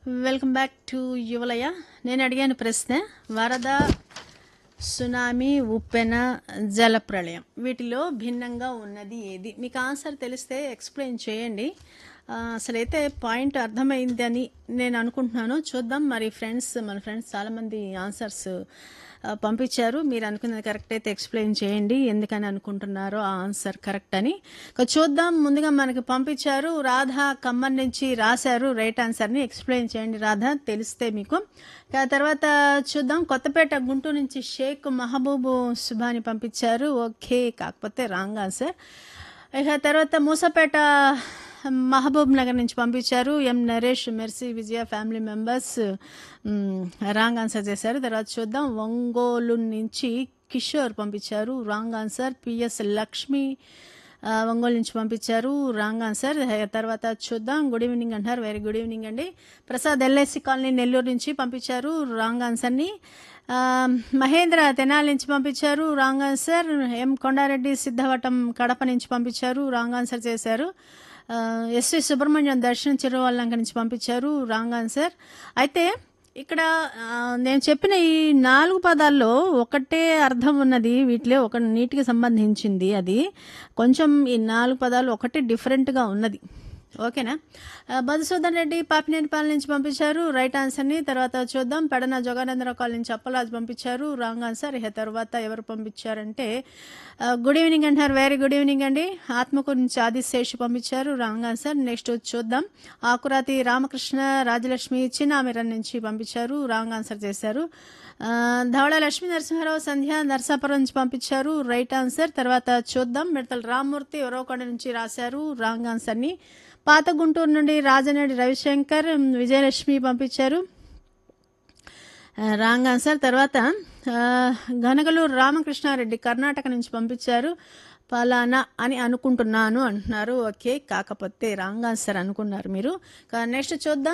welcome back to యువలయ నేను అడిగాను ప్రశ్న వరద సునామీ ఉప్పెన జలప్రళయం వీటిలో భిన్నంగా ఉన్నది ఏది మీకు ఆన్సర్ తెలిస్తే ఎక్స్ప్లెయిన్ చేయండి ఆ, అసలైతే పాయింట్ అర్థమైందని నేను అనుకుంటున్నాను చూద్దాం మరి ఫ్రెండ్స్ మన ఫ్రెండ్స్ చాలామంది ఆన్సర్స్ ఆ, పంపించారు మీరు అనుకున్నది కరెక్ట్ అయితే ఎక్స్ప్లెయిన్ చేయండి ఎందుకని అనుకుంటున్నారో ఆ ఆన్సర్ కరెక్ట్ అని ఇక చూద్దాం ముందుగా మనకి పంపించారు రాధా ఖమ్మం నుంచి రాశారు రైట్ ఆన్సర్ని ఎక్స్ప్లెయిన్ చేయండి రాధా తెలిస్తే మీకు ఇక తర్వాత చూద్దాం కొత్తపేట గుంటూరు నుంచి షేక్ మహబూబు సుభాని పంపించారు ఓకే కాకపోతే రాంగ్ ఆన్సర్ ఇక తర్వాత మూసపేట మహబూబ్ నగర్ నుంచి పంపించారు M Naresh Mercy Vijaya family members wrong answer చేశారు తర్వాత చూద్దాం ఒంగోలు నుంచి కిషోర్ పంపించారు రాంగ్ ఆన్సర్ పిఎస్ లక్ష్మి ఆ, ఒంగోలు నుంచి పంపించారు రాంగ్ ఆన్సర్ తర్వాత చూద్దాం గుడ్ ఈవినింగ్ అంటారు వెరీ గుడ్ ఈవినింగ్ అండి ప్రసాద్ ఎల్ఐసి కాలనీ నెల్లూరు నుంచి పంపించారు రాంగ్ ఆన్సర్ని ఆ, మహేంద్ర తెనాలి నుంచి పంపించారు wrong answer M Konda Reddy Siddhavatam Kadapa నుంచి పంపించారు రాంగ్ ఆన్సర్ చేశారు ఆ, ఎస్వి సుబ్రహ్మణ్యం దర్శనం చిరువల్లంక నుంచి పంపించారు రాంగ్ ఆన్సర్ అయితే ఇక్కడ ఆ, నేను చెప్పిన ఈ నాలుగు పదాల్లో ఒకటే అర్థం ఉన్నది వీటిలో ఒక నీటికి సంబంధించింది అది కొంచెం ఈ నాలుగు పదాలు ఒకటి డిఫరెంట్గా ఉన్నది ఓకేనా ఆ, మధుసూదన్ రెడ్డి పాపినేనిపాలెం నుంచి పంపించారు రైట్ ఆన్సర్ని తర్వాత చూద్దాం పెడన జోగానందరావు కాలనీ నుంచి అప్పలాజ్ పంపించారు రాంగ్ ఆన్సర్ ఇక తర్వాత ఎవరు పంపించారంటే ఆ, గుడ్ ఈవినింగ్ అంటారు వెరీ గుడ్ ఈవినింగ్ అండి ఆత్మకూరు నుంచి ఆదిశేషు పంపించారు రాంగ్ ఆన్సర్ నెక్స్ట్ చూద్దాం ఆకురాతి రామకృష్ణ రాజలక్ష్మి చిన్నామిరన్ నుంచి పంపించారు రాంగ్ ఆన్సర్ చేశారు ఆ, ధవళ లక్ష్మీ నరసింహారావు సంధ్య నర్సాపురం నుంచి పంపించారు రైట్ ఆన్సర్ తర్వాత చూద్దాం మిడతల రామ్మూర్తి ఒరవకొండ నుంచి రాశారు రాంగ్ ఆన్సర్ని పాత గుంటూరు నుండి రాజనేడి రవిశంకర్ విజయలక్ష్మి పంపించారు ఆ, రాంగ్ ఆన్సర్ తర్వాత ఆ, గనగలూరు రామకృష్ణారెడ్డి కర్ణాటక నుంచి పంపించారు పలానా అని అనుకుంటున్నాను అంటున్నారు ఓకే కాకపోతే రాంగ్ ఆన్సర్ అనుకున్నారు మీరు నెక్స్ట్ చూద్దాం